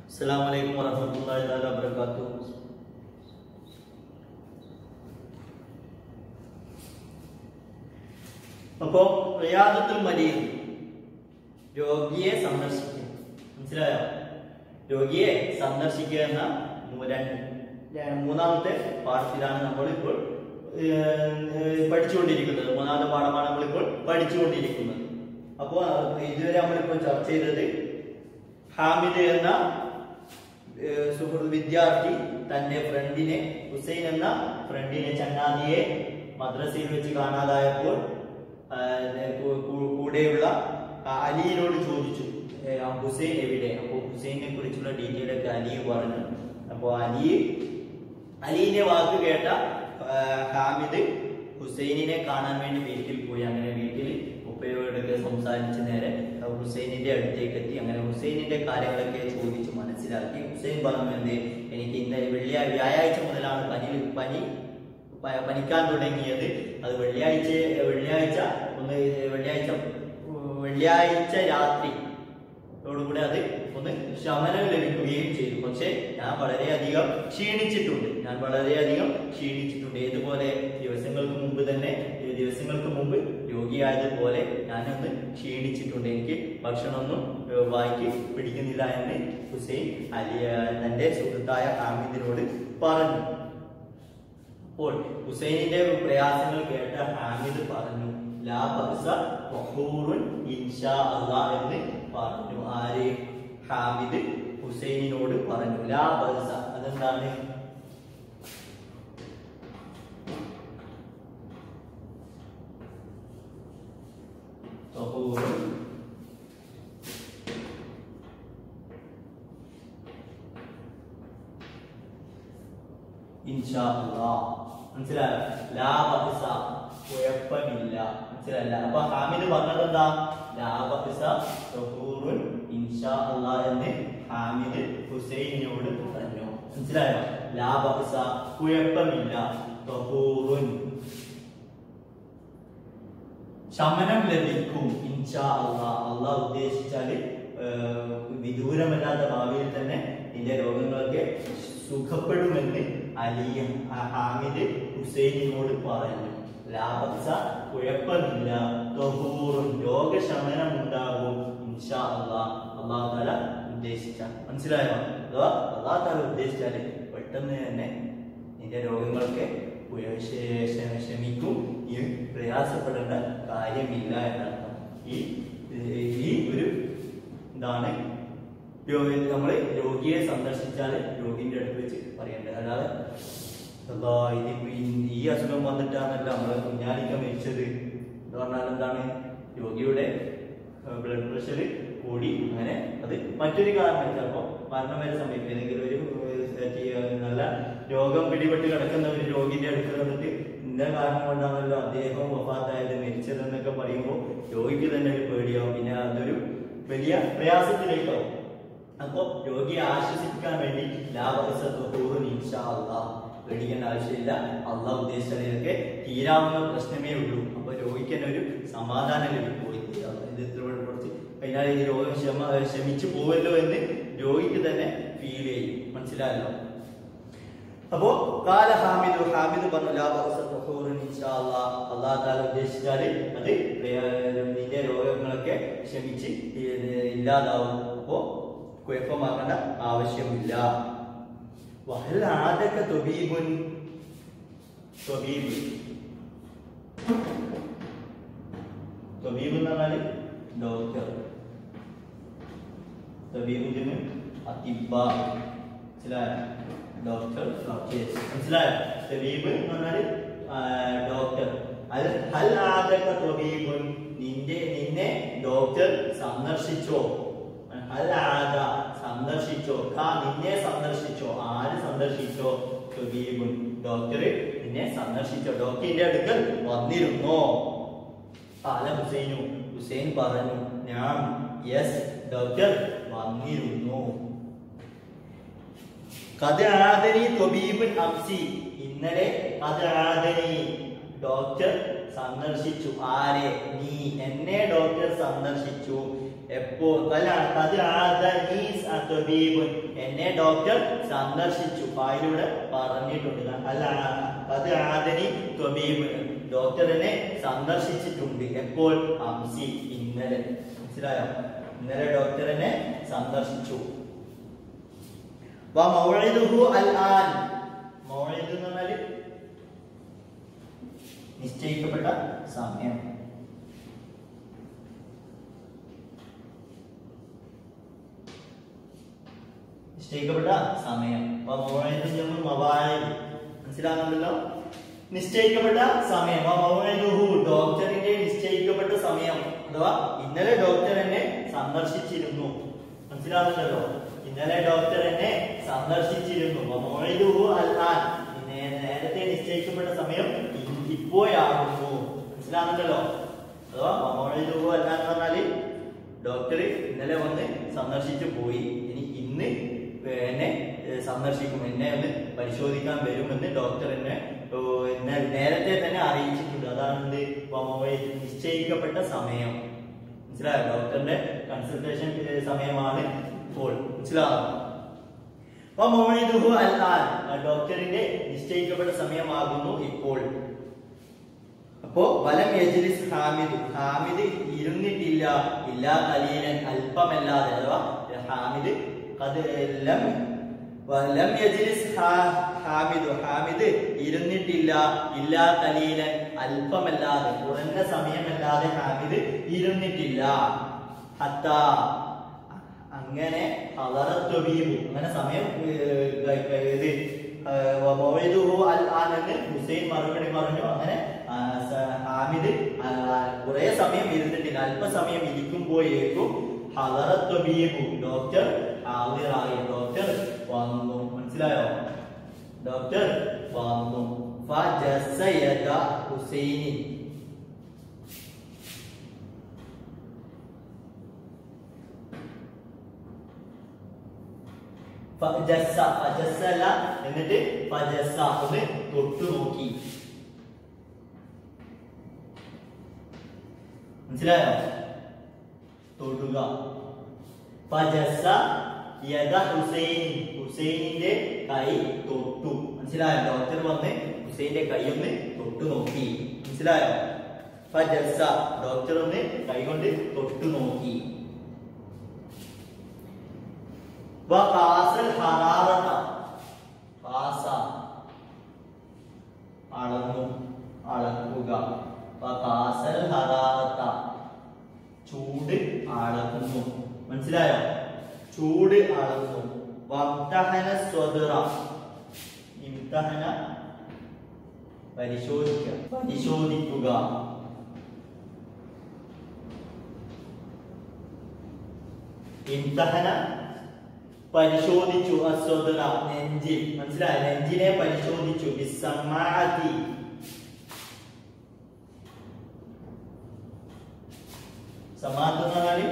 അസ്സലാമു അലൈക്കും വറഹ്മത്തുള്ളാഹി തആല വബറകാതുഹു അപ്പോ റിയാദത്തുൽ മരീദ് രോഗിയെ സന്ദർശിക്കുക മനസ്സിലായോ രോഗിയെ സന്ദർശിക്കുക എന്ന മൂ- രണ്ട് ര- മൂന്നാമത്തെ പാഠത്തിലാണ് നമ്മൾ ഇപ്പോൾ പഠിച്ചുകൊണ്ടിരിക്കുന്നത് മൂന്നാമത്തെ പാഠമാണ് നമ്മളിപ്പോൾ പഠിച്ചുകൊണ്ടിരിക്കുന്നത് അപ്പോൾ ഇതുവരെ നമ്മളിപ്പോൾ ചർച്ച ചെയ്തത് ഹാമിദ് എന്ന ഏഹ്, സുഹൃത്ത് വിദ്യാർത്ഥി തന്റെ ഫ്രണ്ടിനെ ഹുസൈൻ എന്ന ഫ്രണ്ടിനെ ചങ്ങാതിയെ മദ്രസയിൽ വെച്ച് കാണാതായപ്പോൾ ആഹ്, കൂ- കൂ- കൂടെയുള്ള ആ അലിയിനോട് ചോദിച്ചു ഏഹ്, ആ ഹുസൈൻ എവിടെ അപ്പോൾ ഹുസൈനെ കുറിച്ചുള്ള ഡീറ്റെയിൽ ഒക്കെ അലി പറഞ്ഞു അപ്പോൾ അലി അലീന്റെ വാക്ക് കേട്ട ആഹ്, ഹാമിദ് ഹുസൈനിനെ കാണാൻ വേണ്ടി വീട്ടിൽ പോയി അങ്ങനെ വീട്ടിൽ ഉപ്പയോടൊക്കെ സംസാരിച്ച് നേരെ ഹുസൈനിന്റെ അടുത്തേക്ക് എത്തി അങ്ങനെ ഹുസൈനിന്റെ കാര്യങ്ങളൊക്കെ ചോദിച്ചു മനസ്സിലാക്കി ഹുസൈൻ പറഞ്ഞു എന്ത് എനിക്ക് ഇന്ന് വെള്ളിയാഴ്ച വ്യാഴാഴ്ച മുതലാണ് പനി പനി പ- പനിക്കാൻ തുടങ്ങിയത് അത് വെള്ളിയാഴ്ച വെള്ളിയാഴ്ച ഒന്ന് വെള്ളിയാഴ്ച വെള്ളിയാഴ്ച രാത്രി ോടുകൂടെ അത് ഒന്ന് ശമനം ലഭിക്കുകയും ചെയ്തു പക്ഷേ ഞാൻ വളരെയധികം ക്ഷീണിച്ചിട്ടുണ്ട് ഞാൻ വളരെയധികം ക്ഷീണിച്ചിട്ടുണ്ട് ഏതുപോലെ ദിവസങ്ങൾക്ക് മുമ്പ് തന്നെ ഈ ദിവസങ്ങൾക്ക് മുമ്പ് രോഗിയായതുപോലെ ഞാനൊന്ന് ക്ഷീണിച്ചിട്ടുണ്ട് എനിക്ക് ഭക്ഷണമൊന്നും ഏഹ്, വായിക്ക് പിടിക്കുന്നില്ല എന്ന് ഹുസൈൻ അലി ഏഹ്, തന്റെ സുഹൃത്തായ ഹാമിദിനോട് പറഞ്ഞു അപ്പോൾ ഹുസൈനിന്റെ പ്രയാസങ്ങൾ കേട്ട ഹാമിദ് പറഞ്ഞു ലാ ബഅസ വഹൂറുൻ ഇൻഷാ അല്ലാഹ് എന്ന് പറഞ്ഞു ആര് ഹാമിദ് ഹുസൈനിനോട് പറഞ്ഞു ലാ ബഅസ അതെന്താണ് വഹൂറുൻ ഇൻഷാ അല്ലാഹ് മനസ്സിലായോ ലാ ബഅസ കുഴപ്പമില്ല മനസ്സിലായില്ല അപ്പൊ ഹാമിദ് പറഞ്ഞത് എന്താ ലാ ബഅസ ഗഫൂറുൻ ഇൻഷാ അല്ലാഹ് എന്ന് ഹാമിദ് ഹുസൈനിനോട് പറഞ്ഞു മനസ്സിലായോ ലാ ബഅസ കുഴപ്പമില്ല ഗഫൂറുൻ ശമനം ലഭിക്കും ഇൻഷാ അള്ളാഹ് അള്ളാഹ് ഉദ്ദേശിച്ചാല് ഏഹ്, വിദൂരമല്ലാത്ത ഭാവിയിൽ തന്നെ നിന്റെ രോഗങ്ങളൊക്കെ സുഖപ്പെടുമെന്ന് അലിയ ആ ഹാമിദ് ഹുസൈനിനോട് പറഞ്ഞു ലാഭസ കുഴപ്പമില്ല തൊഹൂറും രോഗശമനം ഉണ്ടാകും ഇൻഷാ അള്ളാഹ് അള്ളാഹു താല ഉദ്ദേശിച്ച മനസ്സിലായോ അഥവാ അള്ളാഹു താല ഉദ്ദേശിച്ചാല് പെട്ടെന്ന് തന്നെ നിന്റെ രോഗങ്ങളൊക്കെ ഉയ- ശ- ശ- ശമിക്കും ഈ പ്രയാസപ്പെടേണ്ട കാര്യമില്ല എന്നർത്ഥം ഈ ഈ ഒരു ഇതാണ് നമ്മൾ രോഗിയെ രോഗിയെ രോഗിന്റെ അടുത്ത് വെച്ച് പറയേണ്ടത് അല്ലാതെ അല്ലാ ഇതിപ്പോ ഈ- ഈ അസുഖം വന്നിട്ടാണല്ല നമ്മളെ കുഞ്ഞാലിക്ക മരിച്ചത് എന്ന് പറഞ്ഞാൽ എന്താണ് രോഗിയുടെ ബ്ലഡ് പ്രഷർ കൂടി അങ്ങനെ അത് മറ്റൊരു കാരണം ചിലപ്പോൾ മരണം വരെ സംഭവിക്കും ഏതെങ്കിലും ഒരു ഏഹ്, ഈ നല്ല രോഗം പിടിപെട്ട് കിടക്കുന്ന ഒരു രോഗിന്റെ അടുത്ത് വന്നിട്ട് ഇന്ന കാരണം കൊണ്ടാണല്ലോ അദ്ദേഹം വഫാത്തായത് മരിച്ചതെന്നൊക്കെ പറയുമ്പോൾ രോഗിക്ക് തന്നെ ഒരു പേടിയാവും പിന്നെ അതൊരു വലിയ പ്രയാസത്തിലേക്കാവും അപ്പോ രോഗിയെ ആശ്വസിപ്പിക്കാൻ വേണ്ടി ലാഭവസൂറും ഇൻഷാ അള്ളാഹ് പേടിക്കേണ്ട ആവശ്യമില്ല അള്ളാഹ് ഉദ്ദേശിച്ചതിനൊക്കെ തീരാവുന്ന പ്രശ്നമേ ഉള്ളൂ അപ്പൊ രോഗിക്ക് തന്നെ ഒരു സമാധാനം ലഭിക്കും ഇത് ഇത് ഇത്ര കുറച്ച് കഴിഞ്ഞാൽ ഈ രോഗം ക്ഷമ ശമിച്ചു പോവല്ലോ എന്ന് രോഗിക്ക് തന്നെ ഫീൽ ചെയ്യും മനസ്സിലായല്ലോ അപ്പോ കാല ഹാമിദ് ഹാമിദ് പറഞ്ഞു ലാഭവസൂറും ഇൻഷാ അള്ളാഹ് അള്ളാഹ് താല ഉദ്ദേശിച്ചാല് അത് പ്രയ- നിന്റെ രോഗങ്ങളൊക്കെ ക്ഷമിച്ച് ഈ- ഇല്ലാതാവും അപ്പോ കുഴപ്പമാക്കേണ്ട ആവശ്യമില്ല വഹൽ ആദക തൊബീബുൻ തൊബീബ് തൊബീബ് എന്ന് പറഞ്ഞാല് ഡോക്ടർ തൊബീബിന് അതിബ മനസ്സിലായോ ഡോക്ടർ ഡോക്ടേഴ്സ് മനസ്സിലായോ തൊബീബ് എന്ന് പറഞ്ഞാല് ആ, ഡോക്ടർ അത് ഹൽ ആദക തൊബീബുൻ നിന്റെ നിന്നെ ഡോക്ടർ സന്ദർശിച്ചോ ഹൽ ആദ സന്ദർശിച്ചോ ഖാ നിന്നെ സന്ദർശിച്ചോ ആര് സന്ദർശിച്ചോ തൊബീബുൻ ഡോക്ടർ നിന്നെ സന്ദർശിച്ചോ ഡോക്ടറിന്റെ അടുക്കൽ വന്നിരുന്നോ കാല ഹുസൈനു ഹുസൈൻ പറഞ്ഞു ഞാൻ യെസ് ഡോക്ടർ വന്നിരുന്നു കത് ആദനി തൊബീബുൻ അംസി ഇന്നലെ അത് ആദനി ഡോക്ടർ സന്ദർശിച്ചു ആരെ നീ എന്നെ ഡോക്ടർ സന്ദർശിച്ചു എപ്പോൾ അല്ലാണ് കത് ആദനീ തബീബുൻ എന്നെ ഡോക്ടർ സന്ദർശിച്ചു പായിലൂടെ പറഞ്ഞിട്ടുണ്ട് അല്ല കത് ആദനി ത്വബീബ് ഡോക്ടർ എന്നെ സന്ദർശിച്ചിട്ടുണ്ട് എപ്പോൾ അംസി ഇന്നലെ മനസ്സിലായോ ഇന്നലെ ഡോക്ടർ എന്നെ സന്ദർശിച്ചു വ മൗഇദുഹു അൽ ആൻ മൗഇദ് എന്ന് പറഞ്ഞാല് നിശ്ചയിക്കപ്പെട്ട സമയം നിശ്ചയിക്കപ്പെട്ട സമയം അപ്പൊ മൗഇദ് ജമു മവാഇദ് മനസ്സിലാകുന്നുണ്ടല്ലോ നിശ്ചയിക്കപ്പെട്ട സമയം അപ്പൊ മൗഇദുഹു ഡോക്ടറിന്റെ നിശ്ചയിക്കപ്പെട്ട സമയം അഥവാ ഇന്നലെ ഡോക്ടർ എന്നെ സന്ദർശിച്ചിരുന്നു മനസ്സിലാകുന്നുണ്ടല്ലോ ഇന്നലെ ഡോക്ടർ എന്നെ സന്ദർശിച്ചിരുന്നു അപ്പൊ മൗഇദുഹു അൽ ആൻ നേ- നേരത്തെ നിശ്ചയിക്കപ്പെട്ട സമയം ഇ- ഇപ്പോഴാകുന്നു മനസ്സിലാകുന്നുണ്ടല്ലോ അഥവാ മൗഇദുഹു അൽ ആൻ എന്ന് പറഞ്ഞാല് ഡോക്ടർ ഇന്നലെ വന്ന് സന്ദർശിച്ചു പോയി ഇനി ഇന്ന് എന്നെ ഏഹ്, സന്ദർശിക്കും എന്നെ ഒന്ന് പരിശോധിക്കാൻ വരുമെന്ന് ഡോക്ടർ എന്നെ ഓ, എന്നെ നേരത്തെ തന്നെ അറിയിച്ചിട്ടുണ്ട് അതാണ് എന്ത് വമോയിൽ നിശ്ചയിക്കപ്പെട്ട സമയം മനസ്സിലായോ ഡോക്ടറിന്റെ കൺസൾട്ടേഷൻ ഏഹ്, സമയമാണ് ഇപ്പോൾ മനസ്സിലാവും വമൗഇദുഹു അൽആൻ ഡോക്ടറിന്റെ നിശ്ചയിക്കപ്പെട്ട സമയമാകുന്നു ഇപ്പോൾ അപ്പോ വലം യജ്ലിസ് ഹാമിദ് ഹാമിദ് ഇരുന്നിട്ടില്ല ഇല്ലാ കലീലൻ അല്പമല്ലാതെ അഥവാ ഹാമിദ് കത് ലം വലം യജ്ലിസ് ഹാ- ഹാമിദ് ഹാമിദ് ഇരുന്നിട്ടില്ല ഇല്ലാ കലീലൻ അല്പമല്ലാതെ കുറഞ്ഞ സമയമല്ലാതെ ഹാമിദ് ഇരുന്നിട്ടില്ല ഹത്താ അങ്ങനെ ഹലറത്വബീബു അങ്ങനെ സമയം ഏർ, ഗ- ഗ- ഇത് ഏർ, വമൗഇദുഹു അൽ ആൻ എന്ന് ഹുസൈൻ മറുപടി പറഞ്ഞു അങ്ങനെ ആ, സ- ഹാമിദ് കുറെ സമയം ഇരുന്നിട്ടില്ല അല്പസമയം ഇരിക്കുമ്പോഴേക്കും ഹലറത്വബീബു ഡോക്ടർ ഹാദിറായി ഡോക്ടർ വന്നു മനസ്സിലായോ ഡോക്ടർ വന്നു ഫജസയദ ഹുസൈനി ഫജസ്സ ഫജസ്സ അല്ല എന്നിട്ട് ഫജസ്സ ഒന്ന് തൊട്ടു നോക്കി മനസ്സിലായോ തൊടുക ഫജസ്സ യദ ഹുസൈൻ ഹുസൈനിന്റെ കൈ തൊട്ടു മനസ്സിലായോ ഡോക്ടർ വന്ന് ഹുസൈന്റെ കൈ ഒന്ന് തൊട്ടു നോക്കി മനസ്സിലായോ ഫജസ്സ ഡോക്ടർ ഒന്ന് കൈ കൊണ്ട് തൊട്ടു നോക്കി വഖാസൽ ഹറാറത ഖാസ അളന്നു അളക്കുക വഖാസൽ ഹറാറത ചൂട് അളക്കുന്നു മനസ്സിലായോ ചൂട് അളന്നു വംതഹന സ്വദറ ഇംതഹന പരിശോധിക്കുക പരിശോധിക്കുക ഇംതഹന പരിശോധിച്ചു അസ്വദന നെഞ്ചിൽ മനസ്സിലായ നെഞ്ചിനെ പരിശോധിച്ചു ബിസമാഅത്തി സമാഅത്ത് എന്ന് പറഞ്ഞാല്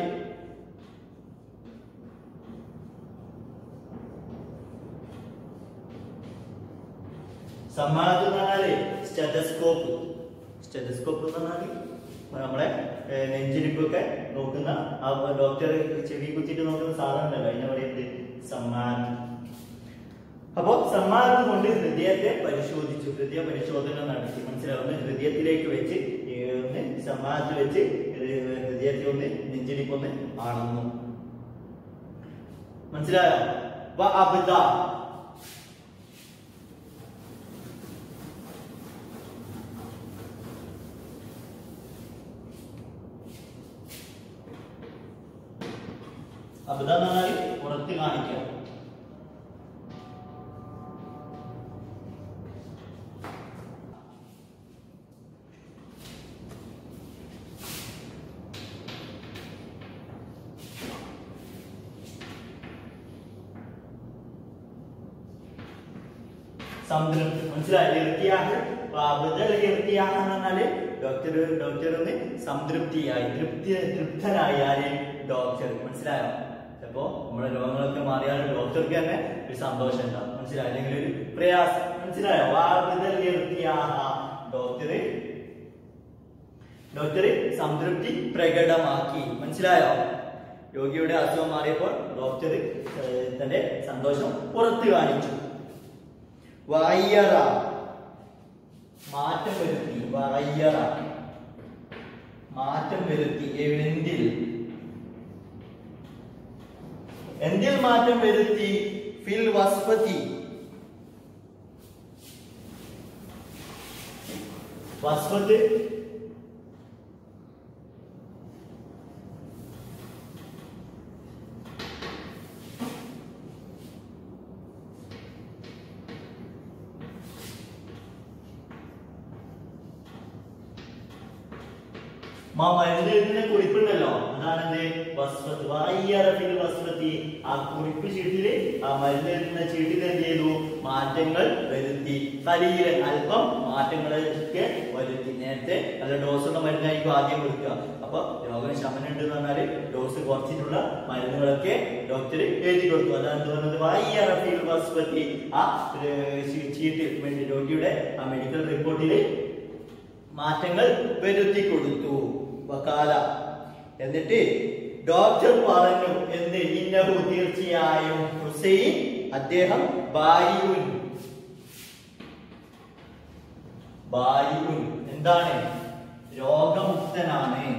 സമാഅത്ത് എന്ന് പറഞ്ഞാല് സ്റ്റെതസ്കോപ്പ് സ്റ്റെതസ്കോപ്പ് എന്ന് പറഞ്ഞാല് നമ്മളെ ഏർ, നെഞ്ചിരിപ്പൊക്കെ നോക്കുന്ന ആ ഡോക്ടർ ചെവി കുത്തിയിട്ട് നോക്കുന്ന സാധനം ഉണ്ടല്ലോ അതിനെ പറയുന്നത് സമ്മാനം അപ്പോ സമ്മാനം കൊണ്ട് ഹൃദയത്തെ പരിശോധിച്ചു ഹൃദയ പരിശോധന നടത്തി മനസ്സിലാവുന്ന ഹൃദയത്തിലേക്ക് വെച്ച് ഈ ഒന്ന് സമ്മാനത്തിൽ വെച്ച് ഹൃ- ഹൃദയത്തെ ഒന്ന് നെഞ്ചിരിപ്പൊന്ന് ആണെന്നു മനസ്സിലായോ വ അബ്ദ അബ്ദ എന്ന് പറഞ്ഞാൽ പുറത്ത് കാണിക്കുക സംതൃപ്തി മനസ്സിലായി ഇർത്തിയാഹ് അബദൽ ഇർത്തിയാഹ് എന്ന് പറഞ്ഞാല് ഡോക്ടർ ഡോക്ടർ ഒന്ന് സംതൃപ്തിയായി തൃപ്തി തൃപ്തനായി ആര് ഡോക്ടർ മനസ്സിലായോ അപ്പോ നമ്മുടെ രോഗങ്ങളൊക്കെ മാറിയാൽ ഡോക്ടർക്ക് തന്നെ ഒരു സന്തോഷം ഉണ്ടാവും മനസ്സിലായോ അല്ലെങ്കിൽ ഒരു പ്രയാസം മനസ്സിലായോ അബദൽ ഇർത്തിയാഹ ഡോക്ടർ ഡോക്ടർ സംതൃപ്തി പ്രകടമാക്കി മനസ്സിലായോ രോഗിയുടെ അസുഖം മാറിയപ്പോൾ ഡോക്ടർ ഏഹ്, തന്റെ സന്തോഷം പുറത്ത് കാണിച്ചു വയ്യറ മാറ്റം വരുത്തി വയ്യറ മാറ്റം വരുത്തി എന്തിൽ എന്തിൽ മാറ്റം വരുത്തി ഫിൽ വസ്പതി വസ്പത്ത് മാ മരുന്ന് എഴുതുന്ന കുറിപ്പുണ്ടല്ലോ അതാണ് എന്ത് വസ്വത്ത് വായ്യറഫിൽ വസ്വത്തി ആ കുറിപ്പ് ചീട്ടില് ആ മരുന്ന് എഴുതുന്ന ചീട്ടിൽ എന്ത് ചെയ്തു മാറ്റങ്ങൾ വരുത്തി കലീലൻ അല്പം മാറ്റങ്ങളൊക്കെ വരുത്തി നേരത്തെ നല്ല ഡോസുള്ള മരുന്നായിരിക്കും ആദ്യം കൊടുക്കുക അപ്പൊ രോഗം ശമനം ഉണ്ട് എന്ന് പറഞ്ഞാല് ഡോസ് കുറച്ചിട്ടുള്ള മരുന്നുകളൊക്കെ ഡോക്ടർ എഴുതി കൊടുത്തു അതാണ് എന്ത് പറഞ്ഞത് വായ്യറഫിൽ വസ്വത്തി ആ ഏർ, ചീട്ടിൽ രോഗിയുടെ ആ മെഡിക്കൽ റിപ്പോർട്ടില് മാറ്റങ്ങൾ വരുത്തി കൊടുത്തു വക്കാല എന്നിട്ട് ഡോക്ടർ പറഞ്ഞു എന്ന് ഇന്നഹു തീർച്ചയായും ഹുസൈൻ അദ്ദേഹം ബാരിയുൻ ബാരിയുൻ എന്താണ് രോഗമുക്തനാണ്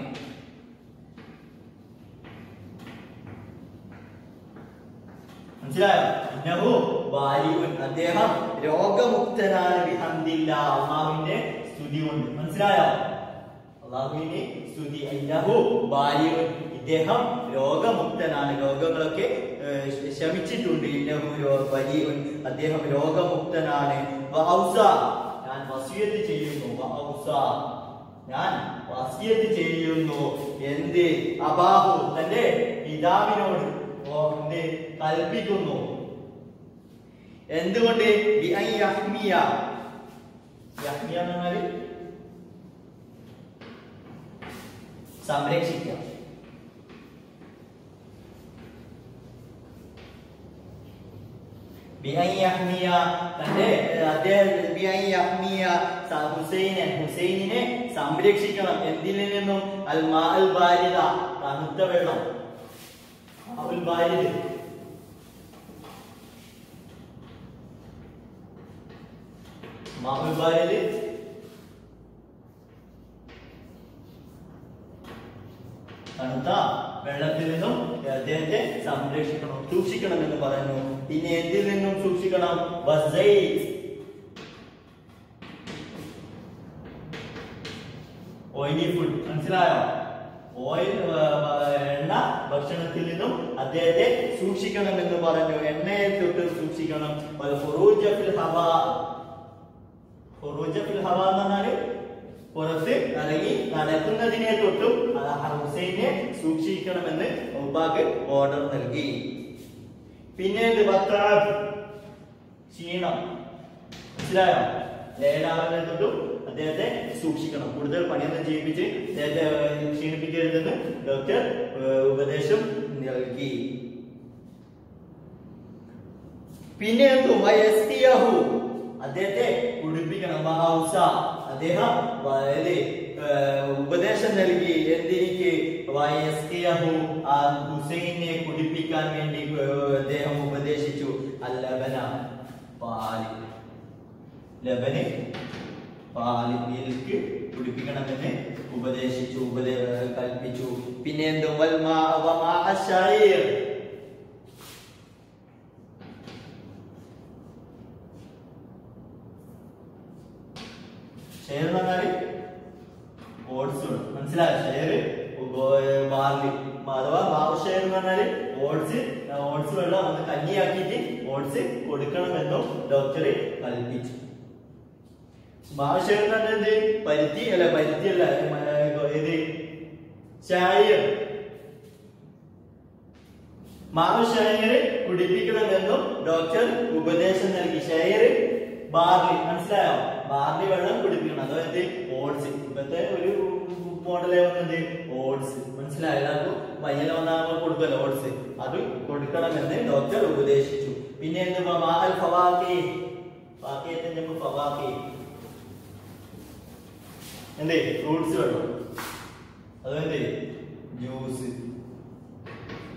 മനസ്സിലായോ ഇന്നഹു ബാരിയുൻ അദ്ദേഹം രോഗമുക്തനാണ് ബിഹംദില്ല അള്ളാഹുവിന്റെ സ്തുതി കൊണ്ട് മനസ്സിലായോ അള്ളാഹുവിന്റെ സ്തുതി ഇന്നഹു ബാരിയുൻ ഇദ്ദേഹം രോഗമുക്തനാണ് രോഗങ്ങളൊക്കെ ഏഹ്, ശ- ശമിച്ചിട്ടുണ്ട് ഇന്നഹു രോ- വലിയുൻ അദ്ദേഹം രോഗമുക്തനാണ് വഔസ ഞാൻ വസിയത്ത് ചെയ്യുന്നു വഔസ ഞാൻ വസിയത്ത് ചെയ്യുന്നു എന്ത് അബാഹു തന്റെ പിതാവിനോട് ഓ, എന്ത് കൽപ്പിക്കുന്നു എന്തുകൊണ്ട് ബി അൻ യഹ്മിയ യഹ്മിയ എന്ന് പറഞ്ഞാല് സംരക്ഷിക്കുക ബി അൻ യഹ്മിയ തന്റെ ഏഹ്, അദ്ദേഹം ബി അൻ യഹ്മിയ സ- ഹുസൈനെ ഹുസൈനിനെ സംരക്ഷിക്കണം എന്തിൽ നിന്നും അൽ മാ അൽ ബാരിദ തണുത്ത വെള്ളം മാഉൽ ബാരിദ് മാഉൽ ബാരിദ് തണുത്ത വെള്ളത്തിൽ നിന്നും അദ്ദേഹത്തെ സംരക്ഷിക്കണം സൂക്ഷിക്കണം എന്ന് പറഞ്ഞു പിന്നെ എന്തിൽ നിന്നും സൂക്ഷിക്കണം വസൈറ്റ് ഓയിലി ഫുഡ് മനസ്സിലായോ ഓയിൽ എണ്ണ ഭക്ഷണത്തിൽ നിന്നും അദ്ദേഹത്തെ സൂക്ഷിക്കണം എന്ന് പറഞ്ഞു എണ്ണയെ തൊട്ട് സൂക്ഷിക്കണം വൽ ഖുറൂജ ഫിൽ ഹവാ ഖുറൂജ ഫിൽ ഹവാ എന്ന് പറഞ്ഞാല് പുറത്ത് ഇറങ്ങി നടക്കുന്നതിനെ തൊട്ടും അത് ഹുസൈനെ സൂക്ഷിക്കണമെന്ന് ഉപ്പാക്ക് ഓർഡർ നൽകി പിന്നെ എന്ത് വത്താബ് ക്ഷീണം മനസ്സിലായോ ലേലാവിനെ തൊട്ടും അദ്ദേഹത്തെ സൂക്ഷിക്കണം കൂടുതൽ പണിയൊന്നും ചെയ്യിപ്പിച്ച് അദ്ദേഹത്തെ ഏഹ്, ക്ഷീണിപ്പിക്കരുതെന്ന് ഡോക്ടർ ഏഹ്, ഉപദേശം നൽകി പിന്നെ എന്തു വയസ്തിയഹു അദ്ദേഹത്തെ കുടിപ്പിക്കണം വഹൗസ അദ്ദേഹം അതായത് ഏഹ്, ഉപദേശം നൽകി എന്തിനിക്ക് വയസ്തിയഹു ആ ഹുസൈനെ കുടിപ്പിക്കാൻ വേണ്ടി ഏഹ്, അദ്ദേഹം ഉപദേശിച്ചു അല്ലബന പാല് ലബന് പാല് മിൽക്ക് കുടിപ്പിക്കണമെന്ന് ഉപദേശിച്ചു ഉപദേ കൽപ്പിച്ചു പിന്നെ എന്തും വൽമാ വമാ അശൈർ ഷെയർ എന്ന് പറഞ്ഞാല് ഓട്സ് മനസ്സിലായോ ഷെയർ ബാർലി അഥവാ മാവ് ഷെയർ എന്ന് പറഞ്ഞാല് ഓട്സ് ഓട്സ് വെള്ളം ഒന്ന് കഞ്ഞിയാക്കിയിട്ട് ഓട്സ് കൊടുക്കണമെന്നും ഡോക്ടർ കൽപ്പിച്ചു മാവ് ഷെയർ എന്ന് പറഞ്ഞാൽ എന്ത് പരുത്തി അല്ല പരുത്തി അല്ല ഏത് ചായ മാവ് ഷെയർ കുടിപ്പിക്കണമെന്നും ഡോക്ടർ ഉപദേശം നൽകി ഷെയർ ബാർലി മനസ്സിലായോ ബാർലി വെള്ളം കുടിപ്പിക്കണം അതായത് ഓട്സ് ഇപ്പത്തെ ഒരു മോഡലേ വന്നത് ഓട്സ് മനസ്സിലായോ എല്ലാവർക്കും വയ്യല വന്നാകുമ്പോൾ കൊടുക്കുമല്ലോ ഓട്സ് അത് കൊടുക്കണമെന്ന് ഡോക്ടർ ഉപദേശിച്ചു പിന്നെ എന്ത് മാൽ ഫവാക്കി ബാക്കിയത്തിന്റെ ഫവാക്കി എന്തേ ഫ്രൂട്ട്സ് വെള്ളം അതെന്ത് ജ്യൂസ്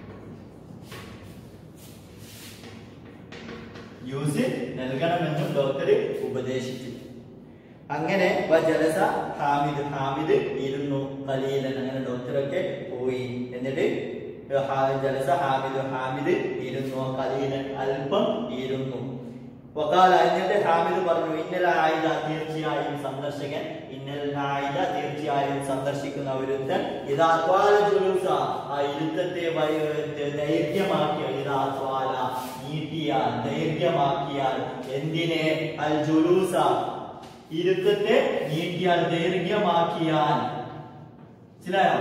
ജ്യൂസ് നൽകണമെന്നും ഡോക്ടർ ഉപദേശിച്ചു അങ്ങനെ വ ജലസ ഹാമിദ് ഹാമിദ് ഇരുന്നു കലീലൻ അങ്ങനെ ഡോക്ടറൊക്കെ പോയി എന്നിട്ട് ഹാ- ജലസ ഹാമിദ് ഹാമിദ് ഇരുന്നു കലീലൻ അല്പം ഇരുന്നു വക്കാല എന്നിട്ട് ഹാമിദ് പറഞ്ഞു ഇന്നൽ ആയിദ തീർച്ചയായും സന്ദർശകൻ ഇന്നൽ ആയിദ തീർച്ചയായും സന്ദർശിക്കുന്ന ഒരുത്തൻ ഇതാ ത്വാല ജുലൂസ ആ ഇരുത്തത്തെ വയ- ദൈർഘ്യമാക്കിയ ഇതാ ത്വാല നീട്ടിയാൽ ദൈർഘ്യമാക്കിയാൽ എന്തിനെ അൽ ജുലൂസ ഇരുത്തത്തെ നീട്ടിയാൽ ദൈർഘ്യമാക്കിയാൽ മനസ്സിലായോ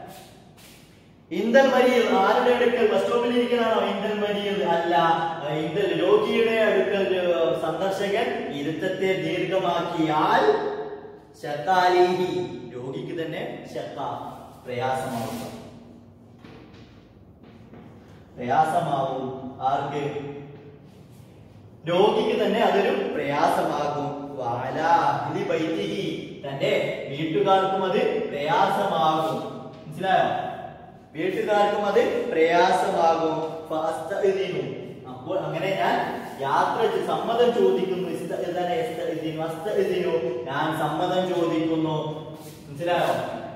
ഇന്ദൽ മരിയിൽ ആരുടെ അടുക്കൽ ബസ് സ്റ്റോപ്പിൽ ഇരിക്കണോ ഇന്ദൽ മരിയിൽ അല്ല ഇന്ദൽ രോഗിയുടെ അടുക്കൽ ഏർ, സന്ദർശകൻ ഇരുത്തത്തെ ദീർഘമാക്കിയാൽ ശത്താലീഹി രോഗിക്ക് തന്നെ ശത്ത പ്രയാസമാവുക പ്രയാസമാവും ആർക്ക് രോഗിക്ക് തന്നെ അതൊരു പ്രയാസമാകും വാല അഹ്ലി ബൈത്തിഹി തന്റെ വീട്ടുകാർക്കും അത് പ്രയാസമാകും മനസ്സിലായോ വീട്ടുകാർക്കും അത് പ്രയാസമാകും ഫഅസ്തഇദിനു. അപ്പോൾ അങ്ങനെ ഞാൻ യാത്ര ചെ- സമ്മതം ചോദിക്കുന്നു ഇസ്തഇദന യസ്തഇദിനു. അസ്തഇദിനു. ഞാൻ സമ്മതം ചോദിക്കുന്നു മനസ്സിലായോ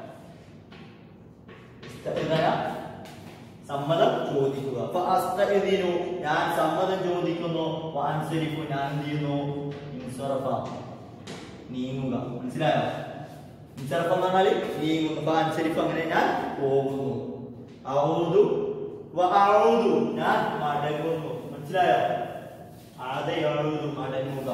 ഇസ്തഇദന സമ്മതം ചോദിക്കുക ഫഅസ്തഇദിനു. ഞാൻ സമ്മതം ചോദിക്കുന്നു വാൻസരിഫു ഞാൻ എന്ത് ചെയ്യുന്നു ഇൻസറഫ നീങ്ങുക മനസ്സിലായോ ഇൻസറഫ എന്ന് പറഞ്ഞാല് നീങ്ങുന്നു ഫഅൻസരിഫു അങ്ങനെ ഞാൻ പോകുന്നു ഔദു വഅഊദു ഞാൻ മടങ്ങുന്നു മനസ്സിലായോ ആദയൗദു മടങ്ങുക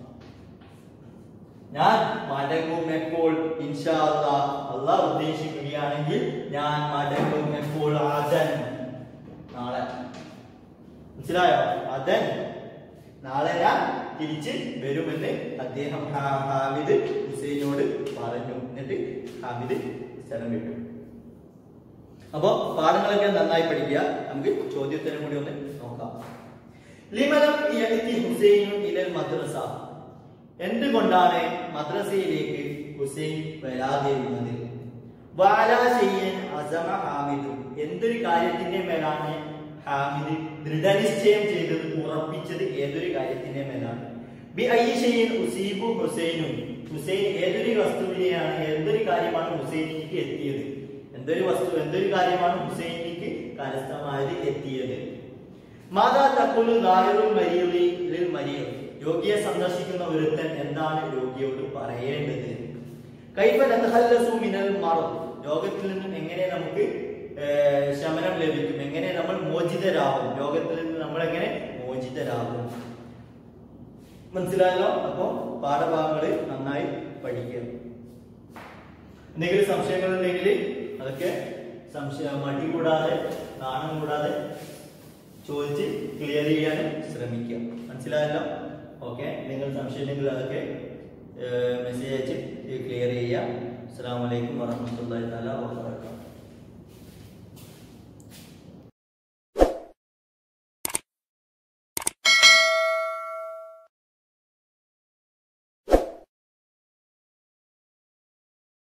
ഞാൻ മടങ്ങും എപ്പോൾ ഇൻഷാ അല്ലാ അള്ളാഹ് ഉദ്ദേശിക്കുകയാണെങ്കിൽ ഞാൻ മടങ്ങും എപ്പോൾ അതൻ നാളെ മനസ്സിലായോ അതൻ നാളെ ഞാൻ തിരിച്ച് വരുമെന്ന് അദ്ദേഹം ഹാ- ഹാമിദ് ഹുസൈനോട് പറഞ്ഞു എന്നിട്ട് ഹാമിദ് സ്ഥലം വിട്ടു അപ്പോ പാഠങ്ങളൊക്കെ നന്നായി പഠിക്കുക നമുക്ക് ചോദ്യത്തിനും കൂടി ഒന്ന് നോക്കാം ലിമലം യഅതി ഹുസൈനു ഇലൽ മദ്രസ എന്തുകൊണ്ടാണ് മദ്രസയിലേക്ക് ഹുസൈൻ വരാതിരുന്നത് വാലാ ചെയ്യൻ അസമ ഹാമിദ് എന്തൊരു കാര്യത്തിന്റെ മേലാണ് ഹാമിദ് ദൃഢനിശ്ചയം ചെയ്തത് ഉറപ്പിച്ചത് ഏതൊരു കാര്യത്തിന്റെ മേലാണ് ബി ഐഷയൻ ഉസീബു ഹുസൈനും ഹുസൈൻ ഏതൊരു വസ്തുവിനെയാണ് എന്തൊരു കാര്യമാണ് ഹുസൈനിലേക്ക് എത്തിയത് എന്തൊരു വസ്തു എന്തൊരു കാര്യമാണ് ഹുസൈനിലേക്ക് കരസ്ഥമായത് എത്തിയത് മാതാ തക്കുലു ദാഹിറുൽ മരിയലിൽ മരിയ രോഗിയെ സന്ദർശിക്കുന്ന ഒരുത്തൻ എന്താണ് രോഗിയോട് പറയേണ്ടത് കൈഫ നതഹല്ലസു മിനൽ മറദ് രോഗത്തിൽ നിന്നും എങ്ങനെ നമുക്ക് ഏർ, ശമനം ലഭിക്കും എങ്ങനെ നമ്മൾ മോചിതരാകും രോഗത്തിൽ നിന്ന് നമ്മൾ എങ്ങനെ മോചിതരാകും മനസ്സിലായല്ലോ അപ്പോ പാഠഭാഗങ്ങൾ നന്നായി പഠിക്കുക എന്തെങ്കിലും സംശയങ്ങൾ ഉണ്ടെങ്കിൽ അതൊക്കെ സംശയ മടി കൂടാതെ നാണം കൂടാതെ ചോദിച്ച് ക്ലിയർ ചെയ്യാൻ ശ്രമിക്കുക മനസ്സിലായല്ലോ ഓക്കെ നിങ്ങൾ സംശയം ഉണ്ടെങ്കിൽ അതൊക്കെ മെസ്സേജ് അയച്ച് ക്ലിയർ ചെയ്യുക അസ്സാം വലൈക്കും വാഹമത്തല്ലാ വാബർക്കാത്തു